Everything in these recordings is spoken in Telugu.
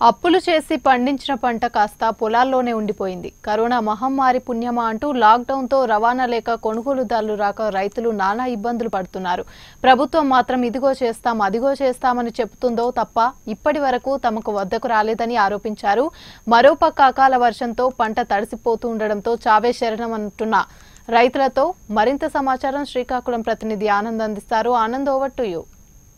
అప్పులు చేసి పండించిన పంట కాస్త పొలాల్లోనే ఉండిపోయింది కరోనా మహమ్మారి పుణ్యమా అంటూ లాక్డౌన్తో రవాణా లేక కొనుగోలుదారులు రాక రైతులు నానా ఇబ్బందులు పడుతున్నారు ప్రభుత్వం మాత్రం ఇదిగో చేస్తాం అదిగో చేస్తామని చెబుతుందో తప్ప ఇప్పటి వరకు తమకు వద్దకు రాలేదని ఆరోపించారు మరోపక్క అకాల వర్షంతో పంట తడిసిపోతూ ఉండడంతో చావే శరణం అంటున్న రైతులతో మరింత సమాచారం శ్రీకాకుళం ప్రతినిధి ఆనంద్ అందిస్తారు ఆనంద్ ఓవర్ టు యూ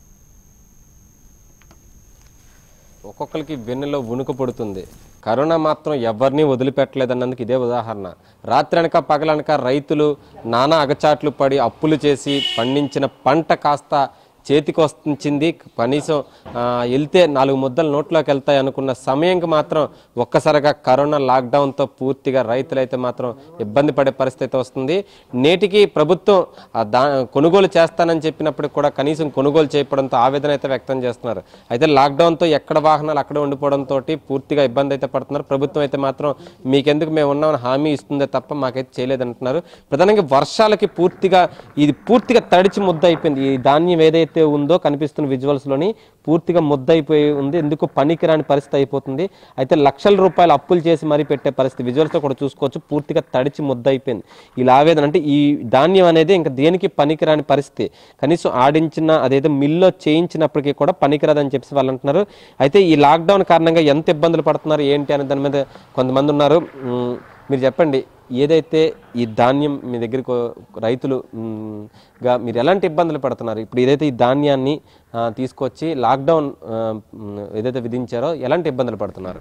ఒక్కొక్కరికి వెన్నులో వణుకు పడుతుంది కరోనా మాత్రం ఎవరిని వదిలిపెట్టలేదన్నందుకు ఇదే ఉదాహరణ రాత్రనక పగలనక రైతులు నానా అగచాట్లు పడి అప్పులు చేసి పండించిన పంట కాస్త చేతికి వచ్చింది కనీసం ఆ, వెళ్తే నాలుగు ముద్దలు నోట్లోకి వెళ్తాయి అనుకున్న సమయంకి మాత్రం ఒక్కసారిగా కరోనా లాక్డౌన్తో పూర్తిగా రైతులైతే మాత్రం ఇబ్బంది పడే పరిస్థితి వస్తుంది నేటికి ప్రభుత్వం ఆ దా కొనుగోలు చేస్తానని చెప్పినప్పటికి కూడా కనీసం కొనుగోలు చేయడంతో ఆవేదన అయితే వ్యక్తం చేస్తున్నారు అయితే లాక్డౌన్తో ఎక్కడ వాహనాలు అక్కడ ఉండిపోవడంతో పూర్తిగా ఇబ్బంది అయితే పడుతున్నారు ప్రభుత్వం అయితే మాత్రం మీకెందుకు మేము ఉన్నామని హామీ ఇస్తుందే తప్ప మాకైతే చేయలేదంటున్నారు ప్రధానంగా వర్షాలకి పూర్తిగా ఇది పూర్తిగా తడిచి ముద్ద అయిపోయింది ఈ ధాన్యం ఏదైతే ఉందో కనిపిస్తున్న విజువల్స్ లోని పూర్తిగా ముద్ద అయిపోయి ఉంది ఎందుకు పనికిరాని పరిస్థితి అయిపోతుంది అయితే లక్షల రూపాయలు అప్పులు చేసి మరీ పెట్టే పరిస్థితి విజువల్స్ తో కూడా చూసుకోవచ్చు పూర్తిగా తడిచి ముద్ద అయిపోయింది ఇలా ఆవేదన అంటే ఈ ధాన్యం అనేది ఇంకా దేనికి పనికిరాని పరిస్థితి కనీసం ఆడించిన అదేదో మిల్లో చేయించినప్పటికీ కూడా పనికిరాదని చెప్పి వాళ్ళు అంటున్నారు అయితే ఈ లాక్డౌన్ కారణంగా ఎంత ఇబ్బందులు పడుతున్నారు ఏంటి అనే దాని మీద కొంతమంది ఉన్నారు ఉమ్, మీరు చెప్పండి ఏదైతే ఈ ధాన్యం మీ దగ్గరకు రైతులు ఉమ్, గా మీరు ఎలాంటి ఇబ్బందులు పడుతున్నారు ఇప్పుడు ఏదైతే ఈ ధాన్యాన్ని ఆ, తీసుకొచ్చి లాక్డౌన్ ఆ, ఉమ్, ఏదైతే విధించారో ఎలాంటి ఇబ్బందులు పడుతున్నారు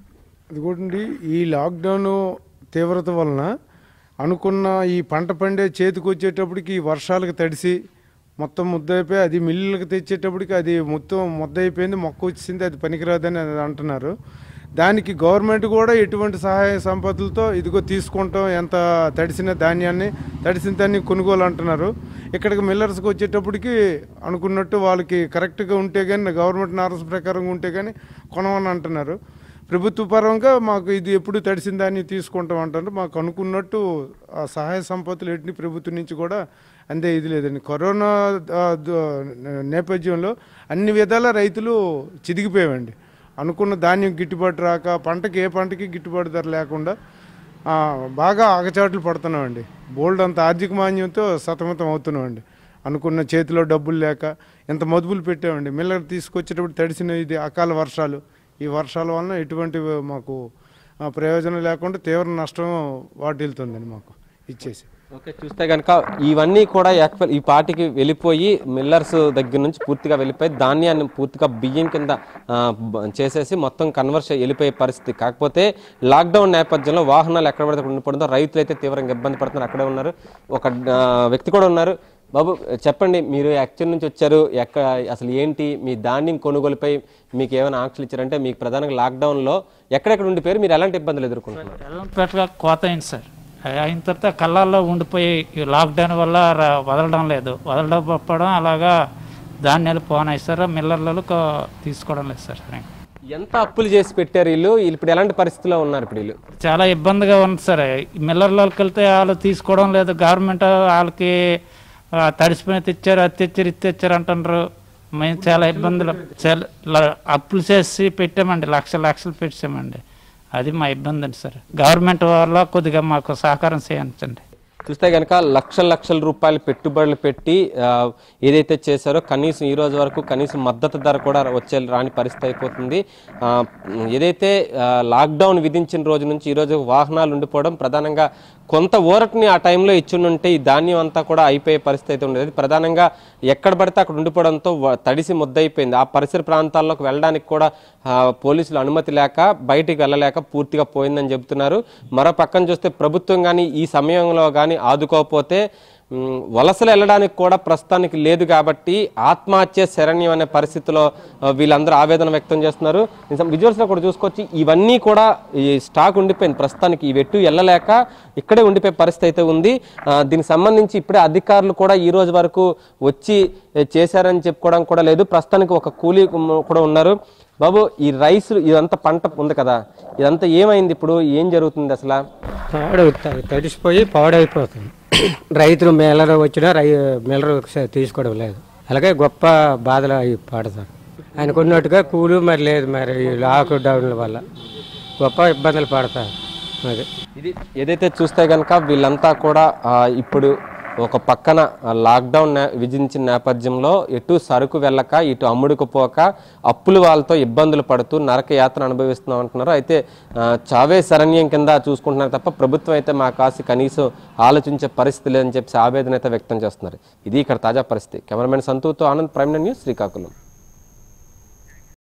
అదిగోండి ఈ లాక్డౌన్ తీవ్రత వలన అనుకున్న ఈ పంట పండే చేతికి వచ్చేటప్పటికి ఈ వర్షాలకు తడిసి మొత్తం ముద్ద అయిపోయి అది మిల్లులకు తెచ్చేటప్పటికి అది మొత్తం ముద్ద అయిపోయింది మొక్క వచ్చింది అది పనికిరాదని అది అంటున్నారు దానికి గవర్నమెంట్ కూడా ఎటువంటి సహాయ సంపదలతో ఇదిగో తీసుకుంటాం ఎంత తడిసిన ధాన్యాన్ని తడిసిన దాన్ని కొనుగోలు అంటున్నారు ఇక్కడికి మిల్లర్స్కి వచ్చేటప్పటికి అనుకున్నట్టు వాళ్ళకి కరెక్ట్గా ఉంటే కానీ గవర్నమెంట్ నార్మ్స్ ప్రకారంగా ఉంటే కానీ కొనమని అంటున్నారు ప్రభుత్వ పరంగా మాకు ఇది ఎప్పుడు తడిసిన దాన్ని తీసుకుంటాం అంటారు మాకు అనుకున్నట్టు ఆ సహాయ సంపత్తులు ఎట్టి ప్రభుత్వం నుంచి కూడా అందే ఇది లేదండి కరోనా ఆ, ద- నేపథ్యంలో అన్ని విధాల రైతులు చిదిగిపోయామండి అనుకున్న ధాన్యం గిట్టుబాటు రాక పంటకి ఏ పంటకి గిట్టుబాటు ధర లేకుండా ఆ, బాగా ఆగచాట్లు పడుతున్నామండి బోల్డ్ అంత ఆర్థిక మాన్యంతో సతమతం అవుతున్నామండి అనుకున్న చేతిలో డబ్బులు లేక ఎంత మదుపులు పెట్టామండి మిల్లర్ తీసుకొచ్చేటప్పుడు తడిసిన ఇది అకాల వర్షాలు ఈ వర్షాల వలన ఎటువంటి మాకు ఆ, ప్రయోజనం లేకుండా తీవ్ర నష్టం వాటిల్తుందండి మాకు ఇచ్చేసి ఓకే చూస్తే కనుక ఇవన్నీ కూడా యాక్చువల్ ఈ పార్టీకి వెళ్ళిపోయి మిల్లర్స్ దగ్గర నుంచి పూర్తిగా వెళ్ళిపోయి ధాన్యాన్ని పూర్తిగా బియ్యం కింద ఆ, బ- చేసేసి మొత్తం కన్వర్షన్ వెళ్ళిపోయే పరిస్థితి కాకపోతే లాక్డౌన్ నేపథ్యంలో వాహనాలు ఎక్కడ పడితే అక్కడ ఉండిపోవడంతో రైతులు అయితే తీవ్రంగా ఇబ్బంది పడుతున్నారు అక్కడే ఉన్నారు ఒక ఆ, వ్యక్తి కూడా ఉన్నారు బాబు చెప్పండి మీరు యాక్చువల్ నుంచి వచ్చారు ఎక్కడ అసలు ఏంటి మీ ధాన్యం కొనుగోలుపై మీకు ఏమైనా ఆంక్షలు ఇచ్చారంటే మీకు ప్రధానంగా లాక్డౌన్లో ఎక్కడెక్కడ ఉండిపోయారు మీరు ఎలాంటి ఇబ్బందులు ఎదుర్కొంటున్నారు ఎల్లంపేటగా కోత అయింది సార్ అయిన తర్వాత కళ్ళల్లో ఉండిపోయి ఈ లాక్డౌన్ వల్ల ర- వదలడం లేదు వదలడం అలాగా ధాన్యాలు పోనాయి సార్ మిల్లర్లలో కో- తీసుకోవడం లేదు సార్ సరిగ్గా. ఎంత అప్పులు చేసి పెట్టారు వీళ్ళు వీళ్ళు ఇప్పుడు ఎలాంటి పరిస్థితిలో ఉన్నారు ఇప్పుడు వీళ్ళు చాలా ఇబ్బందిగా ఉంది సార్ ఈ మిల్లర్లోకి వెళ్తే వాళ్ళు తీసుకోవడం లేదు గవర్నమెంట్ వాళ్ళకి ఆ, తడిసిపోయి తెచ్చారు అది తెచ్చారు ఇది తెచ్చారు అంటున్నారు మేము చాలా ఇబ్బందులు చాలా ల- అప్పులు చేసి పెట్టామండి లక్షలు లక్షలు పెట్టామండి అది మా ఇబ్బంది అండి సార్ గవర్నమెంట్ వల్ల కొద్దిగా మాకు సహకారం చేయించండి చూస్తే కనుక లక్షల లక్షల రూపాయలు పెట్టుబడులు పెట్టి ఆ, ఏదైతే చేశారో కనీసం ఈ రోజు వరకు కనీసం మద్దతు ధర కూడా వచ్చే రాని పరిస్థితి అయిపోతుంది ఆ, ఏదైతే ఆ, లాక్డౌన్ విధించిన రోజు నుంచి ఈ రోజు వాహనాలు ఉండిపోవడం ప్రధానంగా కొంత ఊరటని ఆ టైంలో ఇచ్చుంటే ఈ ధాన్యం అంతా కూడా అయిపోయే పరిస్థితి అయితే ఉండేది ప్రధానంగా ఎక్కడ పడితే అక్కడ ఉండిపోవడంతో వ- తడిసి ముద్దయిపోయింది ఆ పరిసర ప్రాంతాల్లోకి వెళ్ళడానికి కూడా ఆ, పోలీసులు అనుమతి లేక బయటికి వెళ్ళలేక పూర్తిగా పోయిందని చెబుతున్నారు మరో పక్కన చూస్తే ప్రభుత్వం కానీ ఈ సమయంలో కానీ ఆదుకోకపోతే మ్, వలసలు వెళ్ళడానికి కూడా ప్రస్తుతానికి లేదు కాబట్టి ఆత్మహత్య శరణ్యం అనే పరిస్థితిలో ఆ, వీళ్ళందరూ ఆవేదన వ్యక్తం చేస్తున్నారు విజువల్స్లో కూడా చూసుకోవచ్చు ఇవన్నీ కూడా ఈ స్టాక్ ఉండిపోయింది ప్రస్తుతానికి ఈ వెట్టు వెళ్ళలేక ఇక్కడే ఉండిపోయే పరిస్థితి అయితే ఉంది ఆ, దీనికి సంబంధించి ఇప్పుడే అధికారులు కూడా ఈ రోజు వరకు వచ్చి ఏ, చేశారని చెప్పుకోవడం కూడా లేదు ప్రస్తుతానికి ఒక కూలీ కు- కూడా ఉన్నారు బాబు ఈ రైస్ ఇదంతా పంట ఉంది కదా ఇదంతా ఏమైంది ఇప్పుడు ఏం జరుగుతుంది అసలు పాడవుతుంది తడిసిపోయి పాడైపోతుంది రైతులు మేలరు వచ్చినా రై మేలరు తీసుకోవడం లేదు అలాగే గొప్ప బాధలు అవి పడతారు ఆయనకు ఉన్నట్టుగా కూలు మరి లేదు మరి ఈ లాక్డౌన్ల వల్ల గొప్ప ఇబ్బందులు పడతారు అది ఇది ఏదైతే చూస్తే కనుక వీళ్ళంతా కూడా ఆ, ఇప్పుడు ఒక పక్కన ఆ, లాక్డౌన్ నే- విధించిన నేపథ్యంలో ఎటు సరుకు వెళ్ళక ఇటు అమ్ముడుకు పోక అప్పులు వాళ్ళతో ఇబ్బందులు పడుతూ నరక యాత్ర అనుభవిస్తున్నాం అంటున్నారు అయితే ఆ, చావే శరణ్యం కింద చూసుకుంటున్నారు తప్ప ప్రభుత్వం అయితే మా కాసి కనీసం ఆలోచించే పరిస్థితి లేదని చెప్పి ఆవేదన అయితే వ్యక్తం చేస్తున్నారు ఇది ఇక్కడ తాజా పరిస్థితి కెమెరామెన్ సంతూతో ఆనంద్ ప్రైమ్ న్యూస్ శ్రీకాకుళం